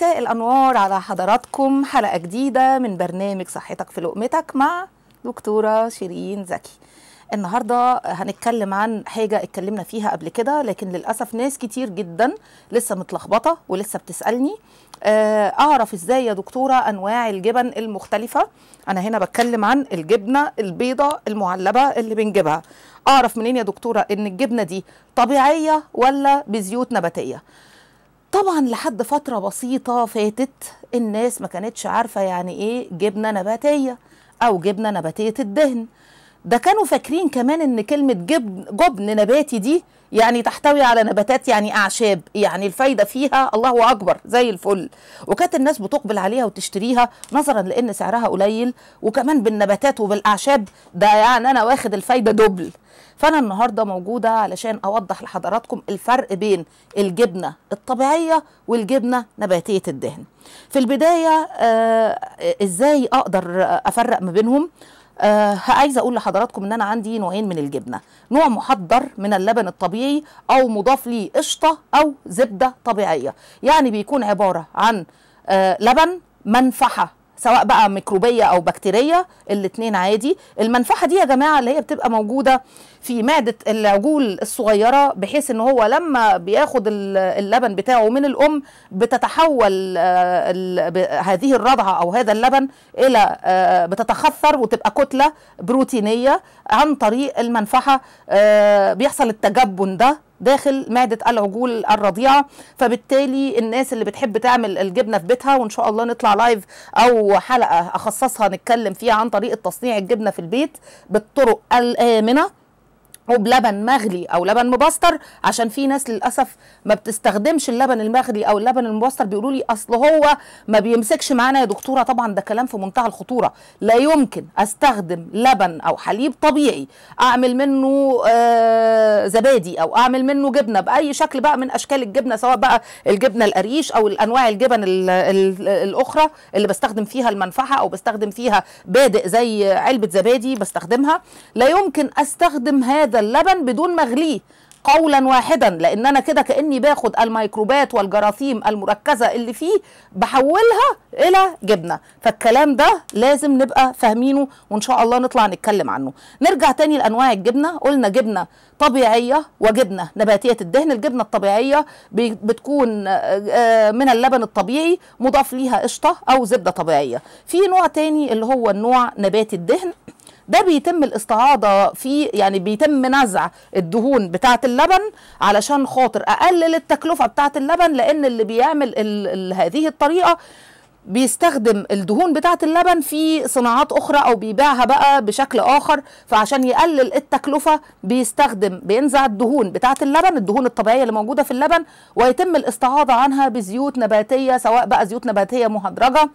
مساء الأنوار على حضراتكم حلقة جديدة من برنامج صحتك في لقمتك مع دكتورة شيرين زكي النهاردة هنتكلم عن حاجة اتكلمنا فيها قبل كده لكن للأسف ناس كتير جدا لسه متلخبطة ولسه بتسألني آه، أعرف إزاي يا دكتورة أنواع الجبن المختلفة أنا هنا بتكلم عن الجبنة البيضة المعلبة اللي بنجيبها أعرف منين يا دكتورة إن الجبنة دي طبيعية ولا بزيوت نباتية طبعا لحد فترة بسيطة فاتت الناس ما كانتش عارفة يعني ايه جبنة نباتية او جبنة نباتية الدهن ده كانوا فاكرين كمان ان كلمة جبن جبن نباتي دي يعني تحتوي على نباتات يعني اعشاب يعني الفايدة فيها الله اكبر زي الفل وكانت الناس بتقبل عليها وتشتريها نظرا لان سعرها قليل وكمان بالنباتات وبالاعشاب ده يعني انا واخد الفايدة دبل فانا النهارده موجوده علشان اوضح لحضراتكم الفرق بين الجبنه الطبيعيه والجبنه نباتيه الدهن في البدايه آه ازاي اقدر افرق ما بينهم آه عايزه اقول لحضراتكم ان انا عندي نوعين من الجبنه نوع محضر من اللبن الطبيعي او مضاف ليه قشطه او زبده طبيعيه يعني بيكون عباره عن آه لبن منفحه سواء بقى ميكروبيه او بكتيريه الاثنين عادي المنفعه دي يا جماعه اللي هي بتبقى موجوده في معده العجول الصغيره بحيث ان هو لما بياخد اللبن بتاعه من الام بتتحول هذه الرضعه او هذا اللبن الى بتتخثر وتبقى كتله بروتينيه عن طريق المنفعه بيحصل التجبن ده داخل معدة العجول الرضيعة فبالتالي الناس اللي بتحب تعمل الجبنة في بيتها وإن شاء الله نطلع لايف أو حلقة أخصصها نتكلم فيها عن طريقة تصنيع الجبنة في البيت بالطرق الآمنة وبلبن مغلي او لبن مبستر عشان في ناس للاسف ما بتستخدمش اللبن المغلي او اللبن المبستر بيقولوا لي اصل هو ما بيمسكش معانا يا دكتوره طبعا ده كلام في منتهى الخطوره لا يمكن استخدم لبن او حليب طبيعي اعمل منه آه زبادي او اعمل منه جبنه باي شكل بقى من اشكال الجبنه سواء بقى الجبنه القريش او الانواع الجبن ال ال الاخرى اللي بستخدم فيها المنفعه او بستخدم فيها بادئ زي علبه زبادي بستخدمها لا يمكن استخدم هذا هذا اللبن بدون مغليه قولا واحدا لان انا كده كاني باخد الميكروبات والجراثيم المركزه اللي فيه بحولها الى جبنه فالكلام ده لازم نبقى فاهمينه وان شاء الله نطلع نتكلم عنه نرجع تاني لانواع الجبنه قلنا جبنه طبيعيه وجبنه نباتيه الدهن الجبنه الطبيعيه بتكون من اللبن الطبيعي مضاف ليها قشطه او زبده طبيعيه في نوع تاني اللي هو النوع نباتي الدهن ده بيتم الاستعاضة فيه يعني بيتم نزع الدهون بتاعة اللبن علشان خاطر أقلل التكلفة بتاعة اللبن لأن اللي بيعمل ال ال هذه الطريقة بيستخدم الدهون بتاعة اللبن في صناعات أخرى أو بيبيعها بقى بشكل آخر فعشان يقلل التكلفة بيستخدم بينزع الدهون بتاعة اللبن الدهون الطبيعية اللي موجودة في اللبن ويتم الاستعاضة عنها بزيوت نباتية سواء بقى زيوت نباتية مهدرجة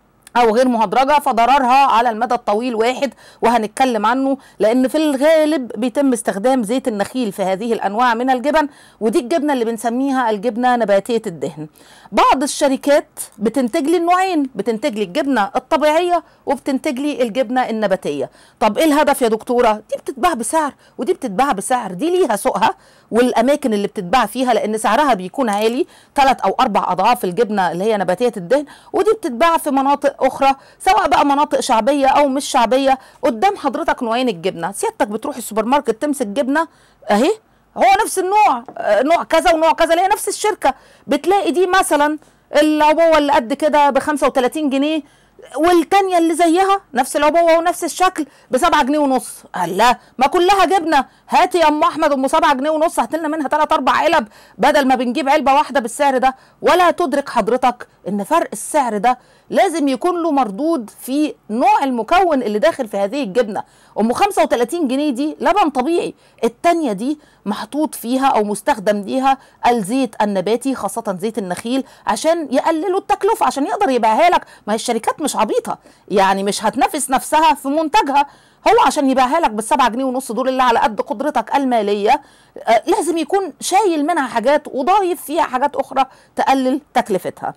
او غير مهدرجه فضررها على المدى الطويل واحد وهنتكلم عنه لان في الغالب بيتم استخدام زيت النخيل في هذه الانواع من الجبن ودي الجبنه اللي بنسميها الجبنه نباتيه الدهن بعض الشركات بتنتج لي النوعين بتنتج لي الجبنه الطبيعيه وبتنتج لي الجبنه النباتيه طب ايه الهدف يا دكتوره دي بتتباع بسعر ودي بتتباع بسعر دي ليها سوقها والاماكن اللي بتتباع فيها لان سعرها بيكون عالي ثلاث او اربع اضعاف الجبنه اللي هي نباتيه الدهن ودي بتتباع في مناطق اخرى سواء بقى مناطق شعبيه او مش شعبيه قدام حضرتك نوعين الجبنه سيادتك بتروح السوبر ماركت تمسك جبنه اهي هو نفس النوع نوع كذا ونوع كذا اللي هي نفس الشركه بتلاقي دي مثلا العبوه اللي قد كده ب 35 جنيه والتانية اللي زيها نفس العبوة ونفس الشكل بسبعة جنيه ونص قال لا ما كلها جبنة هاتي يا ام احمد ام سبعة جنيه ونص هات لنا منها تلات اربع علب بدل ما بنجيب علبة واحدة بالسعر ده ولا تدرك حضرتك ان فرق السعر ده لازم يكون له مردود في نوع المكون اللي داخل في هذه الجبنة ام 35 جنيه دي لبن طبيعي التانية دي محطوط فيها او مستخدم ليها الزيت النباتي خاصة زيت النخيل عشان يقللوا التكلفة عشان يقدر يبيعها لك ما هي الشركات مش عبيطة يعني مش هتنافس نفسها في منتجها هو عشان يبيعها لك بالسبعة جنيه ونص دول اللي على قد قدرتك المالية آه لازم يكون شايل منها حاجات وضايف فيها حاجات أخرى تقلل تكلفتها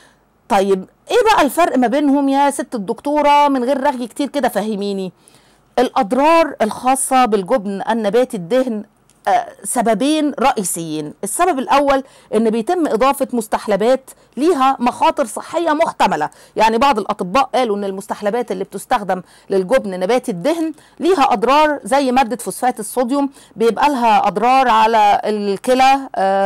طيب ايه بقى الفرق ما بينهم يا ست الدكتورة من غير رغي كتير كده فهميني الأضرار الخاصة بالجبن النباتي الدهن آه، سببين رئيسيين السبب الاول ان بيتم اضافه مستحلبات ليها مخاطر صحيه محتمله يعني بعض الاطباء قالوا ان المستحلبات اللي بتستخدم للجبن نباتي الدهن ليها اضرار زي ماده فوسفات الصوديوم بيبقى لها اضرار على الكلى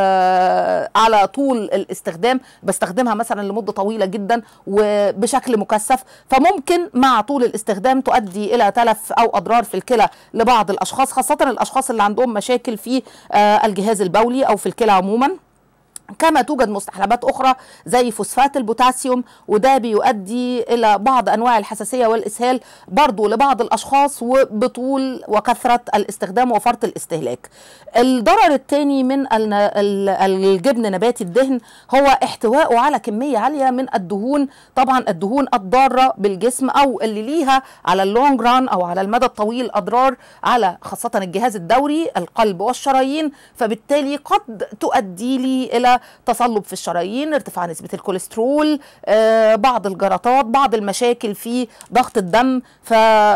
آه على طول الاستخدام بستخدمها مثلا لمده طويله جدا وبشكل مكثف فممكن مع طول الاستخدام تؤدي الى تلف او اضرار في الكلى لبعض الاشخاص خاصه الاشخاص اللي عندهم مشاكل في آه الجهاز البولي او في الكلى عموما كما توجد مستحلبات اخرى زي فوسفات البوتاسيوم وده بيؤدي الى بعض انواع الحساسيه والاسهال برضو لبعض الاشخاص وبطول وكثره الاستخدام وفرط الاستهلاك الضرر الثاني من ال- ال- الجبن نباتي الدهن هو احتوائه على كميه عاليه من الدهون طبعا الدهون الضاره بالجسم او اللي ليها على اللونج ران او على المدى الطويل اضرار على خاصه الجهاز الدوري القلب والشرايين فبالتالي قد تؤدي لي الى تصلب في الشرايين ارتفاع نسبه الكوليسترول آه، بعض الجلطات بعض المشاكل في ضغط الدم ف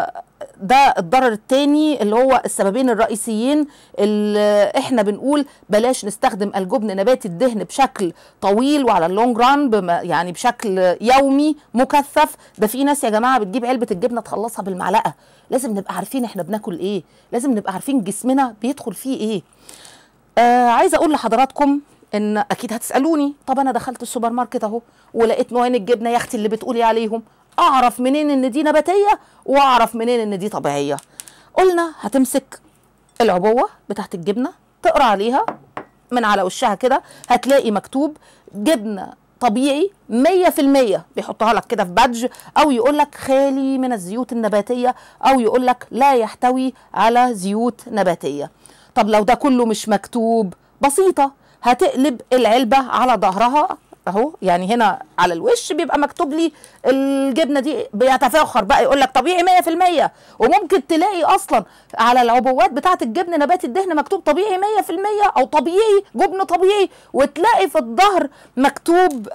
ده الضرر الثاني اللي هو السببين الرئيسيين اللي احنا بنقول بلاش نستخدم الجبن نباتي الدهن بشكل طويل وعلى اللونج ران بما يعني بشكل يومي مكثف ده في ناس يا جماعه بتجيب علبه الجبنه تخلصها بالمعلقه لازم نبقى عارفين احنا بناكل ايه لازم نبقى عارفين جسمنا بيدخل فيه ايه آه عايزه اقول لحضراتكم ان اكيد هتسالوني طب انا دخلت السوبر ماركت اهو ولقيت نوعين الجبنه يا اختي اللي بتقولي عليهم اعرف منين ان دي نباتيه واعرف منين ان دي طبيعيه قلنا هتمسك العبوه بتاعت الجبنه تقرا عليها من على وشها كده هتلاقي مكتوب جبنه طبيعي 100% بيحطها لك كده في بادج او يقول لك خالي من الزيوت النباتيه او يقول لك لا يحتوي على زيوت نباتيه طب لو ده كله مش مكتوب بسيطه هتقلب العلبه على ظهرها اهو يعني هنا على الوش بيبقى مكتوب لي الجبنه دي بيتفاخر بقى يقول لك طبيعي 100% وممكن تلاقي اصلا على العبوات بتاعه الجبن نبات الدهن مكتوب طبيعي 100% او طبيعي جبن طبيعي وتلاقي في الظهر مكتوب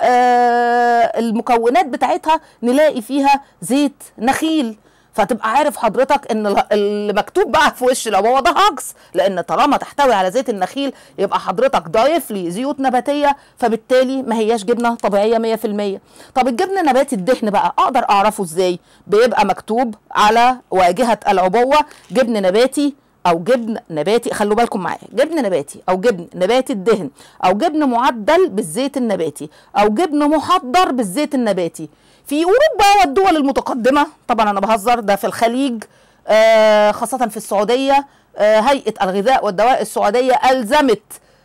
آه المكونات بتاعتها نلاقي فيها زيت نخيل فتبقى عارف حضرتك ان ال- اللي مكتوب بقى في وش العبوه ده هجص لان طالما تحتوي على زيت النخيل يبقى حضرتك ضايف لي زيوت نباتيه فبالتالي ما هياش جبنه طبيعيه 100% طب الجبن نباتي الدهن بقى اقدر اعرفه ازاي بيبقى مكتوب على واجهه العبوه جبن نباتي او جبن نباتي خلوا بالكم معايا جبن نباتي او جبن نباتي الدهن او جبن معدل بالزيت النباتي او جبن محضر بالزيت النباتي في اوروبا والدول المتقدمه طبعا انا بهزر ده في الخليج آه خاصه في السعوديه آه هيئه الغذاء والدواء السعوديه الزمت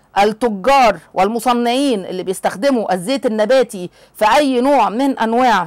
التجار والمصنعين اللي بيستخدموا الزيت النباتي في اي نوع من انواع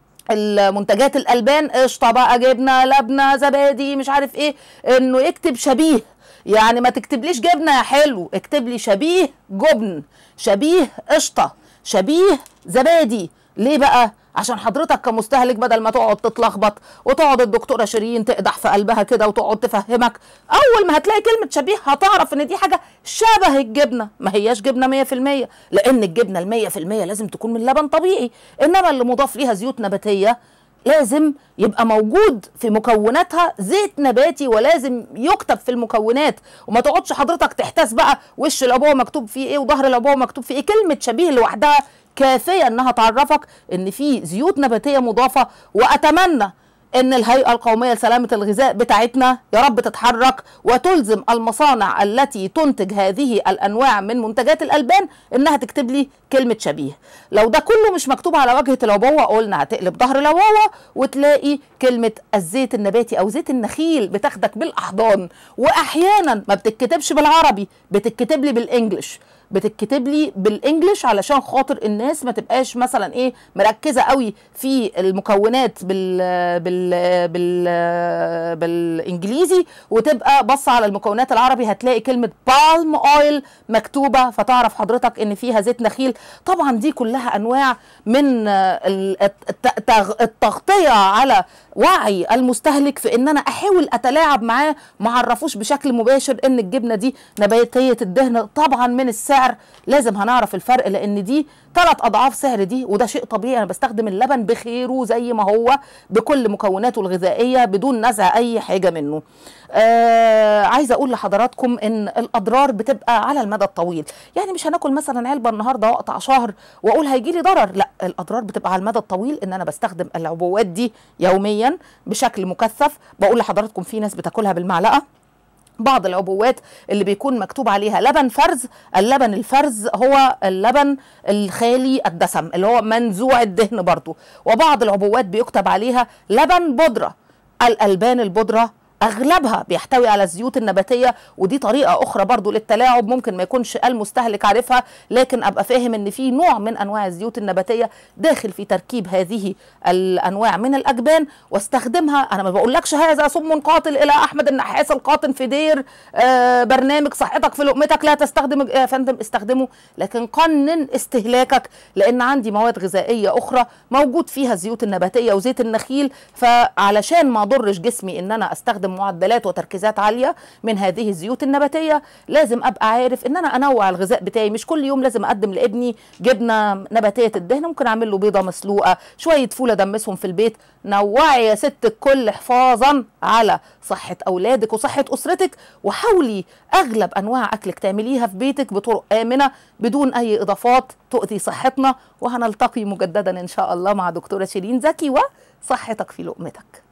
المنتجات الالبان قشطه بقى جبنه لبنه زبادي مش عارف ايه انه يكتب شبيه يعني ما تكتبليش جبنه يا حلو اكتب لي شبيه جبن شبيه قشطه شبيه زبادي ليه بقى عشان حضرتك كمستهلك بدل ما تقعد تتلخبط وتقعد الدكتوره شيرين تقدح في قلبها كده وتقعد تفهمك اول ما هتلاقي كلمه شبيه هتعرف ان دي حاجه شبه الجبنه ما هياش جبنه 100% لان الجبنه ال 100% لازم تكون من لبن طبيعي انما اللي مضاف ليها زيوت نباتيه لازم يبقى موجود في مكوناتها زيت نباتي ولازم يكتب في المكونات وما تقعدش حضرتك تحتاس بقى وش العبوه مكتوب فيه ايه وظهر العبوه مكتوب فيه ايه كلمه شبيه لوحدها كافيه انها تعرفك ان في زيوت نباتيه مضافه واتمنى ان الهيئه القوميه لسلامه الغذاء بتاعتنا يا رب تتحرك وتلزم المصانع التي تنتج هذه الانواع من منتجات الالبان انها تكتب لي كلمه شبيه لو ده كله مش مكتوب على واجهه العبوه قلنا هتقلب ظهر العبوه وتلاقي كلمه الزيت النباتي او زيت النخيل بتاخدك بالاحضان واحيانا ما بتتكتبش بالعربي بتتكتب لي بالانجلش بتتكتب لي بالانجلش علشان خاطر الناس ما تبقاش مثلا ايه مركزه قوي في المكونات بال بال بال بالانجليزي وتبقى بص على المكونات العربي هتلاقي كلمه بالم اويل مكتوبه فتعرف حضرتك ان فيها زيت نخيل طبعا دي كلها انواع من ال- الت- الت- التغطيه على وعي المستهلك في ان انا احاول اتلاعب معاه ما اعرفوش بشكل مباشر ان الجبنه دي نباتيه الدهن طبعا من السعر لازم هنعرف الفرق لان دي ثلاث اضعاف سعر دي وده شيء طبيعي انا بستخدم اللبن بخيره زي ما هو بكل مكوناته الغذائيه بدون نزع اي حاجه منه آه عايزه اقول لحضراتكم ان الاضرار بتبقى على المدى الطويل يعني مش هناكل مثلا علبه النهارده واقطع شهر واقول هيجي لي ضرر لا الاضرار بتبقى على المدى الطويل ان انا بستخدم العبوات دي يوميا بشكل مكثف بقول لحضراتكم في ناس بتاكلها بالمعلقه بعض العبوات اللي بيكون مكتوب عليها لبن فرز اللبن الفرز هو اللبن الخالي الدسم اللي هو منزوع الدهن برضو وبعض العبوات بيكتب عليها لبن بودرة الألبان البودرة اغلبها بيحتوي على الزيوت النباتيه ودي طريقه اخرى برضو للتلاعب ممكن ما يكونش المستهلك عارفها لكن ابقى فاهم ان في نوع من انواع الزيوت النباتيه داخل في تركيب هذه الانواع من الاجبان واستخدمها انا ما بقولكش هذا سم قاتل الى احمد النحاس القاطن في دير آه برنامج صحتك في لقمتك لا تستخدم يا فندم استخدمه لكن قنن استهلاكك لان عندي مواد غذائيه اخرى موجود فيها الزيوت النباتيه وزيت النخيل فعلشان ما اضرش جسمي ان انا استخدم معدلات وتركيزات عاليه من هذه الزيوت النباتيه لازم ابقى عارف ان انا انوع الغذاء بتاعي مش كل يوم لازم اقدم لابني جبنه نباتيه الدهن ممكن اعمل له بيضه مسلوقه شويه فول ادمسهم في البيت نوعي يا ست الكل حفاظا على صحه اولادك وصحه اسرتك وحاولي اغلب انواع اكلك تعمليها في بيتك بطرق امنه بدون اي اضافات تؤذي صحتنا وهنلتقي مجددا ان شاء الله مع دكتوره شيرين زكي وصحتك في لقمتك